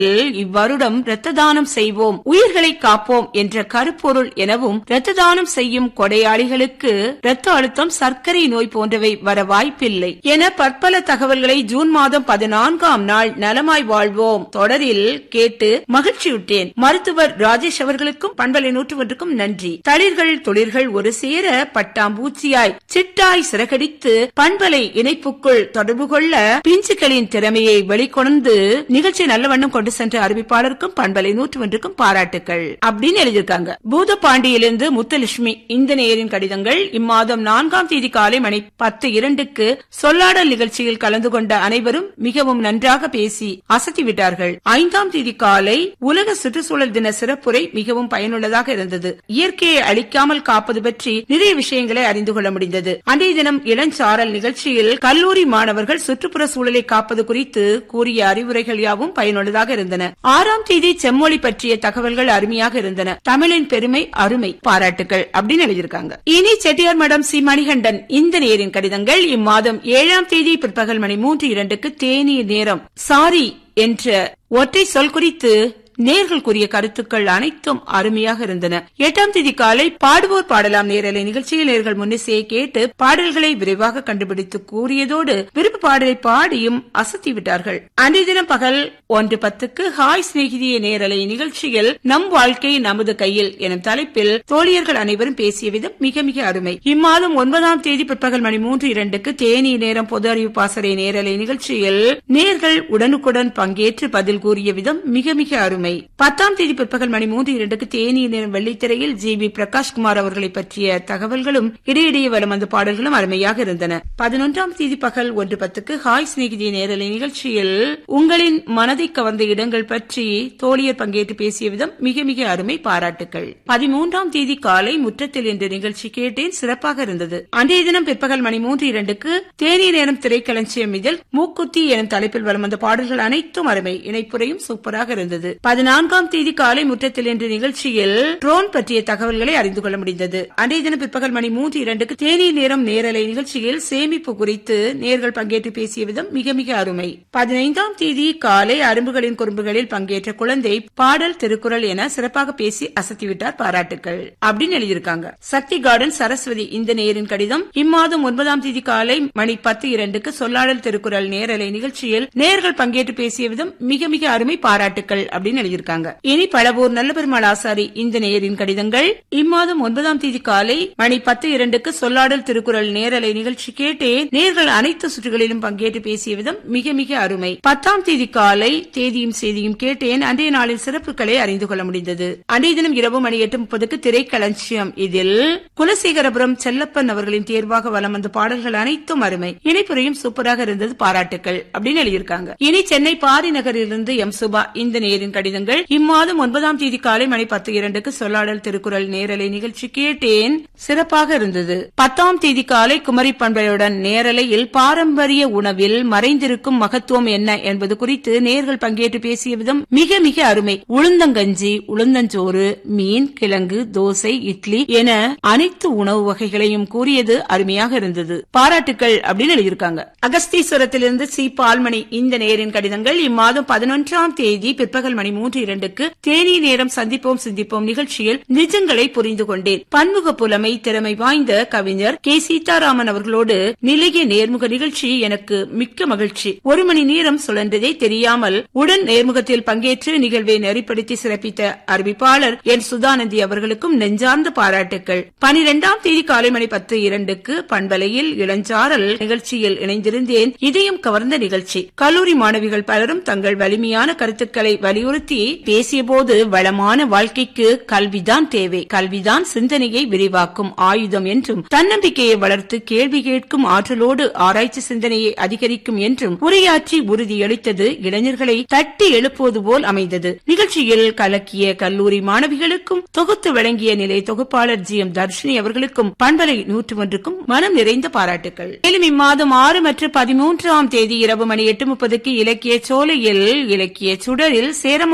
இவ்வருடம் இரத்த தானம் செய்வோம் உயிர்களை காப்போம் என்ற கருப்பொருள் எனவும் இரத்த தானம் செய்யும் கொடையாளிகளுக்கு இரத்த அழுத்தம் சர்க்கரை நோய் போன்றவை வர வாய்ப்பில்லை என பற்பல தகவல்களை ஜூன் மாதம் பதினான்காம் நாள் நலமாய் வாழ்வோம் தொடரில் கேட்டு மகிழ்ச்சியுற்றேன் மருத்துவர் ராஜேஷ் அவர்களுக்கும் பண்பலை நூற்று ஒன்றுக்கும் நன்றி தளிர்கள் தொழில்கள் ஒரு சேர பட்டாம்பூச்சியாய் சிட்டாய் சிறகடித்து பண்பலை இணைப்புக்குள் தொடர்பு கொள்ள பிஞ்சுகளின் திறமையை வெளிக்கொணர்ந்து நிகழ்ச்சி நல்ல வண்ணம் கொண்டு சென்ற அறிவிப்பாளருக்கும் பண்பலை நூற்று ஒன்றுக்கும் பாராட்டுக்கள் அப்படின்னு எழுதியிருக்காங்க பூதப்பாண்டியிலிருந்து முத்துலட்சுமி இந்த நேரின் கடிதங்கள் இம்மாதம் நான்காம் தேதி காலை மணி பத்து இரண்டுக்கு சொல்லாடல் நிகழ்ச்சியில் கலந்து கொண்ட அனைவரும் மிகவும் நன்றாக பேசி அசத்தி விட்டார்கள் ஐந்தாம் தேதி காலை உலக சுற்றுச்சூழல் தின சிறப்புரை மிகவும் பயனுள்ளதாக இருந்தது இயற்கையை அழிக்காமல் காப்பது பற்றி நிறைய விஷயங்களை அறிந்து கொள்ள முடிந்தது அன்றைய தினம் இளஞ்சாரல் நிகழ்ச்சியில் கல்லூரி மாணவர்கள் சுற்றுப்புற சூழலை காப்பது குறித்து கூறிய அறிவுரைகள் யாவும் பயனுள்ளதாக இருந்தன ஆறாம் தேதி செம்மொழி பற்றிய தகவல்கள் அருமையாக இருந்தன தமிழின் பெருமை அருமை பாராட்டுகள் அப்படின்னு எழுதியிருக்காங்க இனி செட்டியார் மடம் சி மணிகண்டன் இந்த நேரின் கடிதங்கள் இம்மாதம் ஏழாம் தேதி பிற்பகல் மணி மூன்று இரண்டுக்கு தேநீர் நேரம் சாரி என்ற ஒற்றை சொல் குறித்து நேர்கள் கூறிய கருத்துக்கள் அனைத்தும் அருமையாக இருந்தன எட்டாம் தேதி காலை பாடுவோர் பாடலாம் நேரலை நிகழ்ச்சியில் நேர்கள் முன்னிசையை கேட்டு பாடல்களை விரைவாக கண்டுபிடித்து கூறியதோடு விருப்ப பாடலை பாடியும் அசத்தி விட்டார்கள் அன்றைய தினம் பகல் ஒன்று பத்துக்கு ஹாய் சிநேகிதிய நேரலை நிகழ்ச்சியில் நம் வாழ்க்கை நமது கையில் எனும் தலைப்பில் தோழியர்கள் அனைவரும் பேசிய விதம் மிக மிக அருமை இம்மாதம் ஒன்பதாம் தேதி பிற்பகல் மணி மூன்று இரண்டுக்கு தேனி நேரம் பொது அறிவு பாசறை நேரலை நிகழ்ச்சியில் நேர்கள் உடனுக்குடன் பங்கேற்று பதில் கூறிய விதம் மிக மிக அருமை பத்தாம் தேதி பிற்பகல் மணி மூன்று இரண்டுக்கு தேனி நேரம் வெள்ளித்திரையில் ஜி பி பிரகாஷ்குமார் அவர்களை பற்றிய தகவல்களும் இடையிடையே வரும் அந்த பாடல்களும் அருமையாக இருந்தன பதினொன்றாம் தேதி பகல் ஒன்று பத்துக்கு ஹாய் சிநேகிதி நேரலை நிகழ்ச்சியில் உங்களின் மனதை கவர்ந்த இடங்கள் பற்றி தோழியர் பங்கேற்று பேசிய விதம் மிக மிக அருமை பாராட்டுகள் பதிமூன்றாம் தேதி காலை முற்றத்தில் என்ற நிகழ்ச்சி கேட்டேன் சிறப்பாக இருந்தது அன்றைய தினம் பிற்பகல் மணி மூன்று இரண்டுக்கு தேனி நேரம் திரைக்களஞ்சியம் இதில் மூக்குத்தி எனும் தலைப்பில் வரும் அந்த பாடல்கள் அனைத்தும் அருமை இணைப்புரையும் சூப்பராக இருந்தது பதினான்காம் தேதி காலை முற்றத்தில் என்ற நிகழ்ச்சியில் ட்ரோன் பற்றிய தகவல்களை அறிந்து கொள்ள முடிந்தது அன்றைய தினம் பிற்பகல் மணி மூன்று இரண்டுக்கு தேநீர் நேரம் நேரலை நிகழ்ச்சியில் சேமிப்பு குறித்து நேர்கள் பங்கேற்று பேசிய விதம் மிக மிக அருமை பதினைந்தாம் தேதி காலை அரும்புகளின் குறும்புகளில் பங்கேற்ற குழந்தை பாடல் திருக்குறள் என சிறப்பாக பேசி அசத்திவிட்டார் பாராட்டுக்கள் அப்படின்னு எழுதியிருக்காங்க சக்தி கார்டன் சரஸ்வதி இந்த நேரின் கடிதம் இம்மாதம் ஒன்பதாம் தேதி காலை மணி பத்து இரண்டுக்கு சொல்லாடல் திருக்குறள் நேரலை நிகழ்ச்சியில் நேர்கள் பங்கேற்று பேசிய விதம் மிக மிக அருமை பாராட்டுக்கள் அப்படின்னு எழுதியிருக்காங்க இனி பழவூர் நல்ல பெருமாள் ஆசாரி இந்த நேரின் கடிதங்கள் இம்மாதம் ஒன்பதாம் தேதி காலை மணி பத்து இரண்டுக்கு சொல்லாடல் திருக்குறள் நேரலை நிகழ்ச்சி கேட்டே நேர்கள் அனைத்து சுற்றுகளிலும் பங்கேற்று பேசிய விதம் மிக மிக அருமை பத்தாம் தேதி காலை தேதியும் செய்தியும் கேட்டேன் அன்றைய நாளில் சிறப்புகளை அறிந்து கொள்ள முடிந்தது அன்றைய தினம் இரவு மணி எட்டு முப்பதுக்கு திரைக்களஞ்சியம் இதில் குலசேகரபுரம் செல்லப்பன் அவர்களின் தேர்வாக வலம் வந்த பாடல்கள் அனைத்தும் அருமை இணைப்புரையும் சூப்பராக இருந்தது பாராட்டுக்கள் அப்படின்னு எழுதியிருக்காங்க இனி சென்னை பாரி நகரிலிருந்து எம் சுபா இந்த நேரின் கடிதங்கள் இம்மாதம் ஒன்பதாம் தேதி காலை மணி பத்து இரண்டுக்கு சொல்லாடல் திருக்குறள் நேரலை நிகழ்ச்சி கேட்டேன் சிறப்பாக இருந்தது பத்தாம் தேதி காலை குமரி பண்பையுடன் நேரலையில் பாரம்பரிய உணவில் மறைந்திருக்கும் மகத்துவம் என்ன என்பது குறித்து நேர்கள் பங்கேற்று பேசிய விதம் மிக மிக அருமை உளுந்தங்கஞ்சி உளுந்தஞ்சோறு மீன் கிழங்கு தோசை இட்லி என அனைத்து உணவு வகைகளையும் கூறியது அருமையாக இருந்தது பாராட்டுக்கள் அப்படின்னு எழுதியிருக்காங்க அகஸ்தீஸ்வரத்திலிருந்து சி பால்மணி இந்த நேரின் கடிதங்கள் இம்மாதம் பதினொன்றாம் தேதி பிற்பகல் மணி மூன்று இரண்டுக்கு தேனி நேரம் சந்திப்போம் சிந்திப்போம் நிகழ்ச்சியில் நிஜங்களை புரிந்து கொண்டேன் பன்முக புலமை திறமை வாய்ந்த கவிஞர் கே சீதாராமன் அவர்களோடு நிலைய நேர்முக நிகழ்ச்சி எனக்கு மிக்க மகிழ்ச்சி ஒரு மணி நேரம் சுழன்றதே தெரியாமல் உடன் நேர்முகத்தில் பங்கேற்று நிகழ்வை நெறிப்படுத்தி சிறப்பித்த அறிவிப்பாளர் என் சுதானந்தி அவர்களுக்கும் நெஞ்சார்ந்த பாராட்டுக்கள் பனிரெண்டாம் தேதி காலை மணி பத்து இரண்டுக்கு பண்பலையில் இளஞ்சாரல் நிகழ்ச்சியில் இணைந்திருந்தேன் இதயம் கவர்ந்த நிகழ்ச்சி கல்லூரி மாணவிகள் பலரும் தங்கள் வலிமையான கருத்துக்களை வலியுறுத்தி பேசியபோது வளமான வாழ்க்கைக்கு கல்விதான் தேவை கல்விதான் சிந்தனையை விரிவாக்கும் ஆயுதம் என்றும் தன்னம்பிக்கையை வளர்த்து கேள்வி கேட்கும் ஆற்றலோடு ஆராய்ச்சி சிந்தனையை அதிகரிக்கும் என்றும் உரையாற்றி உறுதியளித்தது இளைஞர்களை தட்டி எழுப்புவது போல் அமைந்தது நிகழ்ச்சியில் கலக்கிய கல்லூரி மாணவிகளுக்கும் தொகுத்து வழங்கிய நிலை தொகுப்பாளர் ஜி எம் தர்ஷினி அவர்களுக்கும் பண்பலை நூற்று ஒன்றுக்கும் மனம் நிறைந்த பாராட்டுகள் மேலும் இம்மாதம் ஆறு மற்றும் பதிமூன்றாம் தேதி இரவு மணி எட்டு முப்பதுக்கு இலக்கிய சோலையில் இலக்கிய சுடரில் சேரமான்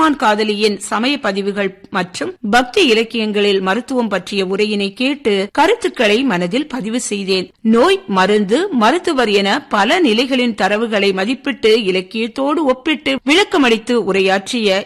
ஜப்பான் காதலியின் சமய பதிவுகள் மற்றும் பக்தி இலக்கியங்களில் மருத்துவம் பற்றிய உரையினை கேட்டு கருத்துக்களை மனதில் பதிவு செய்தேன் நோய் மருந்து மருத்துவர் என பல நிலைகளின் தரவுகளை மதிப்பிட்டு இலக்கியத்தோடு ஒப்பிட்டு விளக்கமளித்து உரையாற்றிய